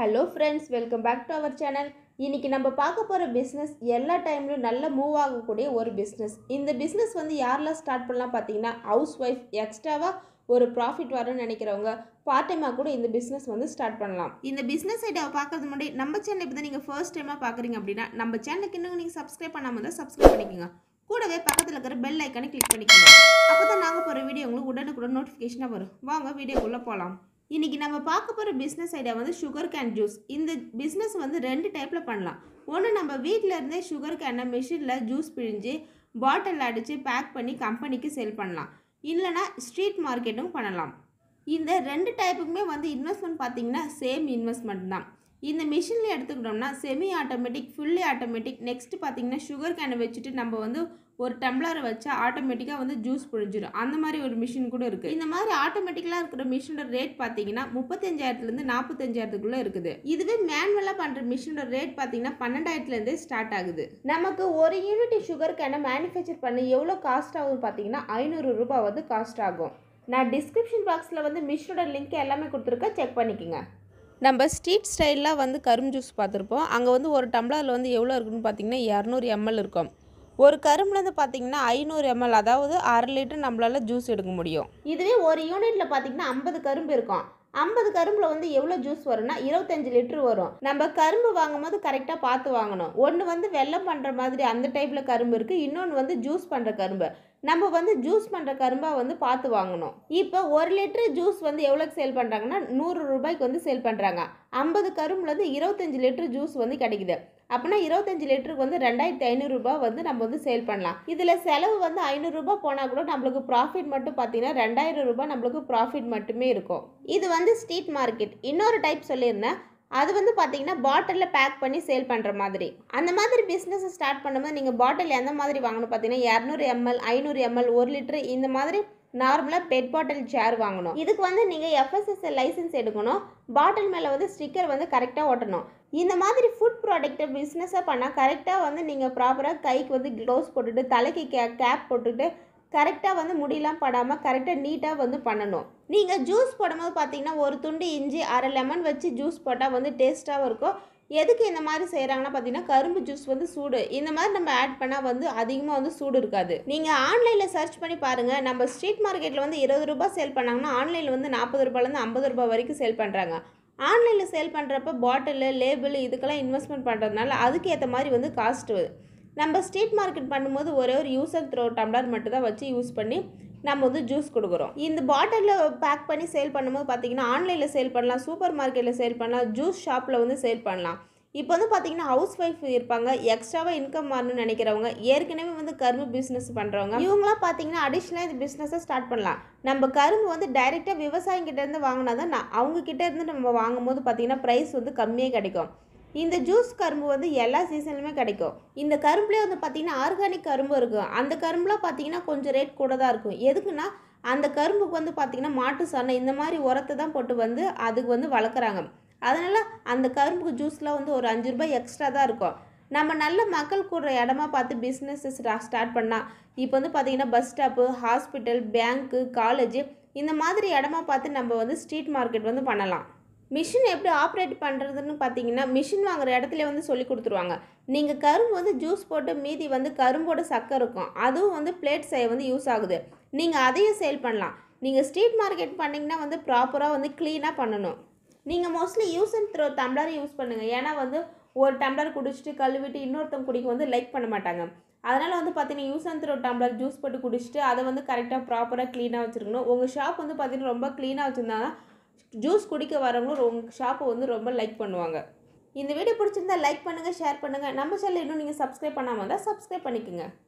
hello friends welcome back to our channel இன்னைக்கு நம்ம பார்க்க போகிற பிஸ்னஸ் எல்லா டைம்லையும் நல்ல மூவ் ஆகக்கூடிய ஒரு பிஸ்னஸ் இந்த பிஸ்னஸ் வந்து யாரெல்லாம் ஸ்டார்ட் பண்ணலாம் பார்த்தீங்கன்னா ஹவுஸ் ஒய்ஃப் எக்ஸ்ட்ராவாக ஒரு ப்ராஃபிட் வரும்னு நினைக்கிறவங்க பார்ட் டைமாக கூட இந்த பிஸ்னஸ் வந்து ஸ்டார்ட் பண்ணலாம் இந்த பிஸ்னஸ் ஐடியாவை பார்க்கறது முன்னாடி நம்ம சேனல் இப்போ தான் நீங்கள் ஃபர்ஸ்ட் டைமாக பார்க்குறீங்க அப்படின்னா நம்ம சேனலுக்கு இன்னும் நீங்கள் சப்ஸ்கிரைப் பண்ணாமல் தான் சப்ஸ்கிரைப் பண்ணிக்கோங்க கூடவே பக்கத்தில் இருக்கிற பெல் ஐக்கானை கிளிக் பண்ணிக்கோங்க அப்போ தான் நாங்கள் போகிற வீடியோ உங்களுக்கு உடனுக்குடன் நோட்டிஃபிகேஷனாக வரும் வாங்க வீடியோக்குள்ளே போகலாம் இன்னைக்கு நம்ம பார்க்க போகிற பிஸ்னஸ் ஐடியா வந்து சுகர் கேன் ஜூஸ் இந்த பிஸ்னஸ் வந்து ரெண்டு டைப்பில் பண்ணலாம் ஒன்று நம்ம வீட்டில் இருந்தே சுகர் கேனை மிஷினில் ஜூஸ் பிழிஞ்சு பாட்டில் அடித்து பேக் பண்ணி கம்பெனிக்கு செல் பண்ணலாம் இல்லைனா ஸ்ட்ரீட் மார்க்கெட்டும் பண்ணலாம் இந்த ரெண்டு டைப்புக்குமே வந்து இன்வெஸ்ட்மெண்ட் பார்த்தீங்கன்னா சேம் இன்வெஸ்ட்மெண்ட் தான் இந்த மிஷினில் எடுத்துக்கிட்டோம்னா semi automatic fully automatic next பார்த்தீங்கன்னா சுகர் கேனை வச்சுட்டு நம்ம வந்து ஒரு டம்ளரை வச்சா ஆட்டோமேட்டிக்காக வந்து ஜூஸ் புழிஞ்சிடும் அந்த மாதிரி ஒரு மிஷின் கூட இருக்குது இந்த மாதிரி ஆட்டோமேட்டிக்கலாக இருக்கிற மிஷினோட ரேட் பார்த்தீங்கன்னா முப்பத்தஞ்சாயிரத்துலேருந்து நாற்பத்தஞ்சாயிரத்துக்குள்ளே இருக்குது இதுவே மேனுவலாக பண்ணுற மிஷினோட ரேட் பார்த்தீங்கன்னா பன்னெண்டாயிரத்துலேருந்தே ஸ்டார்ட் ஆகுது நமக்கு ஒரு யூனிட் சுகர் கேனை மேனுஃபேக்சர் பண்ண எவ்வளோ காஸ்ட் ஆகும் பார்த்தீங்கன்னா ஐநூறு ரூபாய் வந்து காஸ்ட் ஆகும் நான் டிஸ்கிரிப்ஷன் பாக்ஸில் வந்து மிஷினோட லிங்க் எல்லாமே கொடுத்துருக்கேன் செக் பண்ணிக்கோங்க நம்ம ஸ்ட்ரீட் ஸ்டைலில் வந்து கரும்பு ஜூஸ் பார்த்துருப்போம் அங்கே வந்து ஒரு டம்ளரில் வந்து எவ்வளோ இருக்குன்னு பார்த்தீங்கன்னா இரநூறு எம்எல் இருக்கும் ஒரு கரும்புலேருந்து பார்த்தீங்கன்னா ஐநூறு எம்எல் அதாவது அரை லிட்டர் நம்மளால் ஜூஸ் எடுக்க முடியும் இதுவே ஒரு யூனிட்டில் பார்த்தீங்கன்னா ஐம்பது கரும்பு இருக்கும் ஐம்பது கரும்பில் வந்து எவ்வளோ ஜூஸ் வரும்னா இருபத்தஞ்சு லிட்டர் வரும் நம்ம கரும்பு வாங்கும் போது கரெக்டாக பார்த்து வாங்கணும் ஒன்று வந்து வெள்ளம் பண்ணுற மாதிரி அந்த டைப்பில் கரும்பு இருக்குது இன்னொன்று வந்து ஜூஸ் பண்ணுற கரும்பு நம்ம வந்து ஜூஸ் பண்ணுற கரும்பாக வந்து பார்த்து வாங்கணும் இப்போ ஒரு லிட்டர் ஜூஸ் வந்து எவ்வளோக்கு சேல் பண்ணுறாங்கன்னா நூறு ரூபாய்க்கு வந்து சேல் பண்ணுறாங்க ஐம்பது கரும்புலேருந்து இருபத்தஞ்சு லிட்டர் ஜூஸ் வந்து கிடைக்குது அப்படின்னா இருபத்தஞ்சு லிட்டருக்கு வந்து ரெண்டாயிரத்தி ஐநூறுரூபா வந்து நம்ம வந்து சேல் பண்ணலாம் இதில் செலவு வந்து ஐநூறுரூபா போனால் கூட நம்மளுக்கு ப்ராஃபிட் மட்டும் பார்த்தீங்கன்னா ரெண்டாயிரம் ரூபாய் நம்மளுக்கு ப்ராஃபிட் மட்டுமே இருக்கும் இது வந்து ஸ்ட்ரீட் மார்க்கெட் இன்னொரு டைப் சொல்லியிருந்தேன் அது வந்து பார்த்தீங்கன்னா பாட்டிலில் பேக் பண்ணி சேல் பண்ணுற மாதிரி அந்த மாதிரி பிஸ்னஸ் ஸ்டார்ட் பண்ணும்போது நீங்கள் பாட்டில் எந்த மாதிரி வாங்கணும் பார்த்தீங்கன்னா இரநூறு எம்எல் ஐநூறு எம்எல் ஒரு லிட்டரு இந்த மாதிரி நார்மலாக பெட் பாட்டில் சேர் வாங்கணும் இதுக்கு வந்து நீங்கள் எஃப்எஸ்எஸ்எல் லைசன்ஸ் எடுக்கணும் பாட்டில் மேலே வந்து ஸ்டிக்கர் வந்து கரெக்டாக ஒட்டணும் இந்த மாதிரி ஃபுட் ப்ராடக்ட்டை பிஸ்னஸாக பண்ணால் கரெக்டாக வந்து நீங்கள் ப்ராப்பராக கைக்கு வந்து க்ளவுஸ் போட்டுட்டு தலைக்கு கே கேப் போட்டுட்டு கரெக்டாக வந்து முடியெல்லாம் படாமல் கரெக்டாக நீட்டாக வந்து பண்ணணும் நீங்கள் ஜூஸ் போடும்போது பார்த்தீங்கன்னா ஒரு துண்டு இஞ்சி அரை லெமன் வச்சு ஜூஸ் போட்டால் வந்து டேஸ்ட்டாகவும் இருக்கும் எதுக்கு இந்த மாதிரி செய்கிறாங்கன்னா பார்த்தீங்கன்னா கரும்பு ஜூஸ் வந்து சூடு இந்த மாதிரி நம்ம ஆட் பண்ணால் வந்து அதிகமாக வந்து சூடு இருக்காது நீங்கள் ஆன்லைனில் சர்ச் பண்ணி பாருங்கள் நம்ம ஸ்ட்ரீட் மார்க்கெட்டில் வந்து இருபது ரூபாய் சேல் பண்ணாங்கன்னா ஆன்லைனில் வந்து நாற்பது ரூபாயிலேருந்து ஐம்பது ரூபாய் வரைக்கும் சேல் பண்ணுறாங்க ஆன்லைனில் சேல் பண்ணுறப்ப பாட்டிலு லேபிள் இதுக்கெல்லாம் இன்வெஸ்ட்மெண்ட் பண்ணுறதுனால அதுக்கு ஏற்ற மாதிரி வந்து காஸ்ட் வருது நம்ம ஸ்ட்ரீட் மார்க்கெட் பண்ணும்போது ஒரே ஒரு யூஸ் அண்ட் த்ரோ டம்ளர் மட்டும் தான் வச்சு யூஸ் பண்ணி நம்ம வந்து ஜூஸ் கொடுக்குறோம் இந்த பாட்டிலில் பேக் பண்ணி சேல் பண்ணும்போது பார்த்தீங்கன்னா ஆன்லைனில் சேல் பண்ணலாம் சூப்பர் மார்க்கெட்டில் சேல் பண்ணலாம் ஜூஸ் ஷாப்பில் வந்து சேல் பண்ணலாம் இப்போ வந்து பார்த்தீங்கன்னா ஹவுஸ் ஒய்ஃப் இருப்பாங்க எக்ஸ்ட்ராவாக இன்கம் வரணும்னு நினைக்கிறவங்க ஏற்கனவே வந்து கரும்பு பிஸ்னஸ் பண்ணுறவங்க இவங்களாம் பார்த்தீங்கன்னா அடிஷ்னலாக இந்த பிஸ்னஸை ஸ்டார்ட் பண்ணலாம் நம்ம கரும்பு வந்து டைரெக்டாக விவசாயிங்கிட்ட இருந்து வாங்கினா தான் நான் அவங்க கிட்ட இருந்து நம்ம வாங்கும்போது பார்த்தீங்கன்னா ப்ரைஸ் வந்து கம்மியாக கிடைக்கும் இந்த ஜூஸ் கரும்பு வந்து எல்லா சீசன்லையுமே கிடைக்கும் இந்த கரும்புலேயே வந்து பார்த்திங்கன்னா ஆர்கானிக் கரும்பு இருக்கும் அந்த கரும்புலாம் பார்த்தீங்கன்னா கொஞ்சம் ரேட் கூட தான் இருக்கும் எதுக்குன்னா அந்த கரும்புக்கு வந்து பார்த்திங்கன்னா மாட்டு சாணம் இந்த மாதிரி உரத்தை தான் போட்டு வந்து அதுக்கு வந்து வளர்க்குறாங்க அதனால் அந்த கரும்புக்கு ஜூஸ்லாம் வந்து ஒரு அஞ்சு ரூபாய் எக்ஸ்ட்ரா தான் இருக்கும் நம்ம நல்ல மக்கள் கூடுற இடமா பார்த்து பிஸ்னஸ் ஸ்டார்ட் பண்ணால் இப்போ வந்து பார்த்திங்கன்னா bus stop hospital bank college இந்த மாதிரி இடமா பார்த்து நம்ம வந்து ஸ்ட்ரீட் மார்க்கெட் வந்து பண்ணலாம் மிஷின் எப்படி ஆப்ரேட் பண்ணுறதுன்னு பார்த்தீங்கன்னா மிஷின் வாங்குற இடத்துல வந்து சொல்லி கொடுத்துருவாங்க நீங்கள் கரும்பு வந்து ஜூஸ் போட்டு மீதி வந்து கரும்போட சக்கை இருக்கும் அதுவும் வந்து பிளேட் செய்ய வந்து யூஸ் ஆகுது நீங்கள் அதையும் சேல் பண்ணலாம் நீங்கள் ஸ்ட்ரீட் மார்க்கெட் பண்ணிங்கன்னா வந்து ப்ராப்பராக வந்து க்ளீனாக பண்ணணும் நீங்கள் mostly use and throw tumbler use பண்ணுங்கள் ஏன்னா வந்து ஒரு டம்ளர் குடிச்சிட்டு கழுவிட்டு இன்னொருத்தவங்க குடிக்க வந்து லைக் பண்ண மாட்டாங்க அதனால் வந்து பார்த்தீங்கன்னா use and throw tumbler juice போட்டு குடிச்சிட்டு அதை வந்து கரெக்டாக ப்ராப்பராக க்ளீனாக வச்சுருக்கணும் உங்கள் ஷாப் வந்து பார்த்தீங்கன்னா ரொம்ப க்ளீனாக வச்சுருந்தா தான் ஜூஸ் குடிக்க வரவங்களும் உங்கள் ஷாப்பை வந்து ரொம்ப லைக் பண்ணுவாங்க இந்த வீடியோ பிடிச்சிருந்தா லைக் பண்ணுங்கள் ஷேர் பண்ணுங்கள் நம்ம சேனல் இன்னும் நீங்கள் சப்ஸ்கிரைப் பண்ணாமல் இருந்தால் சப்ஸ்கிரைப் பண்ணிக்கோங்க